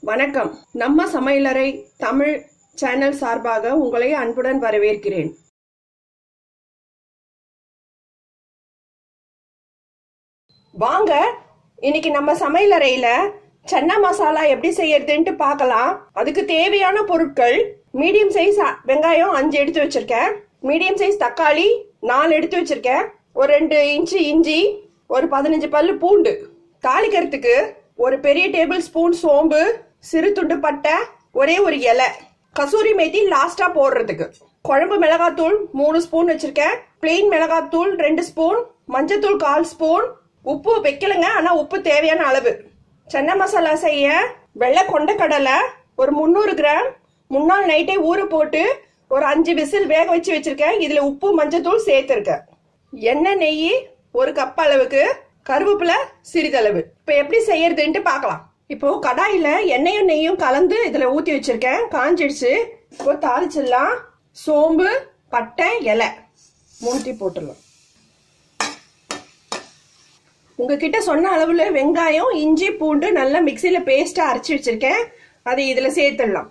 வணக்கம் நம்ம சமையலறை தமிழ் சேனல் சார்பாக உங்களை அன்புடன் வரவேற்கிறேன் வாங்க இன்னைக்கு நம்ம சமையலறையில சன்னா மசாலா எப்படி செய்யறதுன்ட்டு பார்க்கலாம் அதுக்கு தேவையான பொருட்கள் மீடியம் சைஸ் வெங்காயம் அஞ்சு எடுத்து வச்சிருக்கேன் மீடியம் சைஸ் தக்காளி நாலு எடுத்து வச்சிருக்கேன் ஒரு ரெண்டு இன்ச்சு இஞ்சி ஒரு பதினஞ்சு பல்லு பூண்டு தாளிக்கிறதுக்கு ஒரு பெரிய டேபிள் ஸ்பூன் சோம்பு சிறு துண்டு பட்டை ஒரே ஒரு இலை கசூரி மேத்தி லாஸ்டா போடுறதுக்கு குழம்பு மிளகாத்தூள் மூணு ஸ்பூன் வச்சிருக்கேன் பிளெயின் மிளகாத்தூள் ரெண்டு ஸ்பூன் மஞ்சத்தூள் கால் ஸ்பூன் உப்பு வைக்கலங்க ஆனா உப்பு தேவையான அளவு சென்னை மசாலா செய்ய வெள்ளை கொண்ட கடலை ஒரு முந்நூறு கிராம் முன்னாள் நைட்டே ஊற போட்டு ஒரு அஞ்சு விசில் வேக வச்சு வச்சிருக்கேன் இதுல உப்பு மஞ்சத்தூள் சேர்த்திருக்கேன் எண்ணெய் நெய் ஒரு கப் அளவுக்கு கருவேப்பிலை சிறிதளவு இப்போ எப்படி செய்யறதுன்ட்டு பார்க்கலாம் இப்போ கடாயில எண்ணெயும் நெய்யும் கலந்து இதுல ஊத்தி வச்சிருக்கேன் காஞ்சிடுச்சு இப்போ தாளிச்சிடலாம் சோம்பு பட்டை இலை மூணுத்தி போட்டுடலாம் உங்ககிட்ட சொன்ன அளவுல வெங்காயம் இஞ்சி பூண்டு நல்லா மிக்சியில பேஸ்டா அரைச்சி வச்சிருக்கேன் அதை இதுல சேர்த்துடலாம்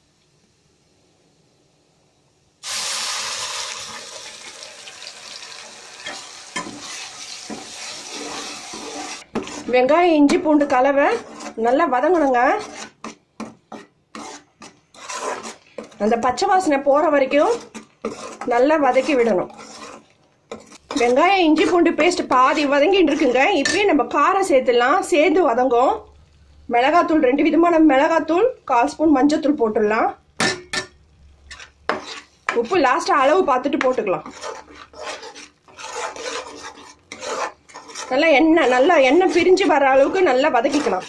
வெங்காயம் இஞ்சி பூண்டு கலவை நல்லா வதங்கணுங்க அந்த பச்சை வாசனை போற வரைக்கும் நல்லா வதக்கி விடணும் வெங்காயம் இஞ்சி பூண்டு பேஸ்ட் பாதி வதங்கிட்டு இருக்குங்க இப்பயே நம்ம காரம் சேர்த்துடலாம் சேர்ந்து வதங்கும் மிளகாத்தூள் ரெண்டு விதமான மிளகாத்தூள் கால் ஸ்பூன் மஞ்சத்தூள் போட்டுடலாம் உப்பு லாஸ்ட்டாக அளவு பார்த்துட்டு போட்டுக்கலாம் நல்லா எண்ணெய் நல்லா எண்ணெய் பிரிஞ்சு வர அளவுக்கு நல்லா வதக்கிக்கலாம்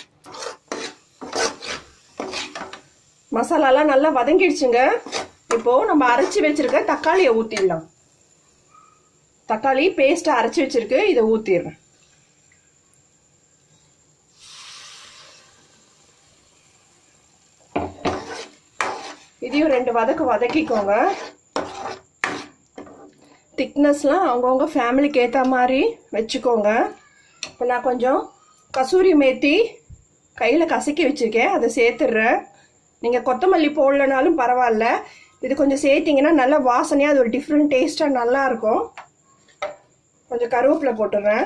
மசாலாலாம் நல்லா வதங்கிடுச்சுங்க இப்போ நம்ம அரைச்சி வச்சிருக்க தக்காளியை ஊற்றிடலாம் தக்காளி பேஸ்ட் அரைச்சி வச்சிருக்கு இதை ஊற்றிடுறேன் இதையும் ரெண்டு வதக்கு வதக்கிக்கோங்க திக்னஸ்லாம் அவங்கவுங்க ஃபேமிலிக்கு ஏற்ற மாதிரி வச்சுக்கோங்க இப்போ நான் கொஞ்சம் கசூரி மேத்தி கையில் கசக்கி வச்சுருக்கேன் அதை சேர்த்துடுறேன் நீங்கள் கொத்தமல்லி போடலனாலும் பரவாயில்ல இது கொஞ்சம் சேர்த்திங்கன்னா நல்லா வாசனையாக அது ஒரு டிஃப்ரெண்ட் டேஸ்ட்டாக நல்லாயிருக்கும் கொஞ்சம் கருவேப்பிலை போட்டுடுறேன்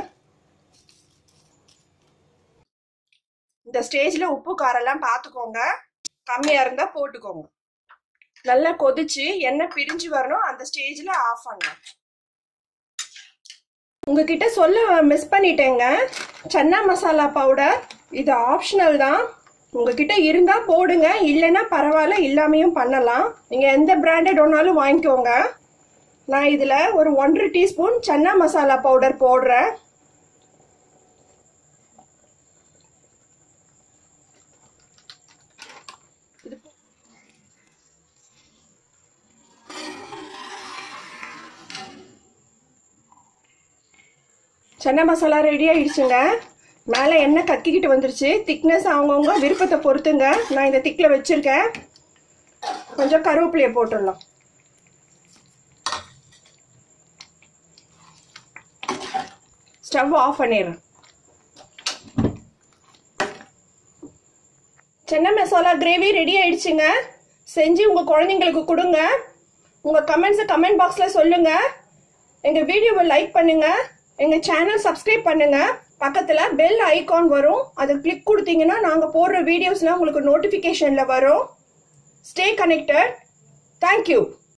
இந்த ஸ்டேஜில் உப்பு காரெல்லாம் பார்த்துக்கோங்க கம்மியாக இருந்தால் போட்டுக்கோங்க நல்லா கொதிச்சு எண்ணெய் பிரிஞ்சு வரணும் அந்த ஸ்டேஜில் ஆஃப் பண்ணலாம் உங்ககிட்ட சொல்ல மிஸ் பண்ணிட்டேங்க சன்னா மசாலா பவுடர் இது ஆப்ஷனல் தான் உங்ககிட்ட இருந்தா போடுங்க இல்லைன்னா பரவாயில்ல இல்லாமையும் பண்ணலாம் நீங்க எந்த பிராண்டட் ஒன்னாலும் வாங்கிக்கோங்க நான் இதுல ஒரு ஒன்றரை டீஸ்பூன் சன்னா மசாலா பவுடர் போடுறேன் சன்னா மசாலா ரெடி ஆயிடுச்சுங்க மேலே எண்ணெய் கக்கிக்கிட்டு வந்துருச்சு திக்னஸ் அவங்கவுங்க விருப்பத்தை பொறுத்துங்க நான் இந்த திக்கில் வச்சுருக்கேன் கொஞ்சம் கருவேப்பிலையை போட்டுடலாம் ஸ்டவ் ஆஃப் பண்ணிடுறேன் சென்னை மசாலா கிரேவி ரெடி ஆயிடுச்சுங்க செஞ்சு உங்கள் குழந்தைங்களுக்கு கொடுங்க உங்கள் கமெண்ட்ஸை கமெண்ட் பாக்ஸில் சொல்லுங்கள் எங்கள் வீடியோவை லைக் பண்ணுங்கள் எங்கள் சேனல் சப்ஸ்கிரைப் பண்ணுங்கள் பக்கத்தில் பெல் ஐகான் வரும் அதை கிளிக் கொடுத்தீங்கன்னா நாங்கள் போடுற வீடியோஸ்லாம் உங்களுக்கு நோட்டிஃபிகேஷனில் வரும் ஸ்டே கனெக்டட் தேங்க்யூ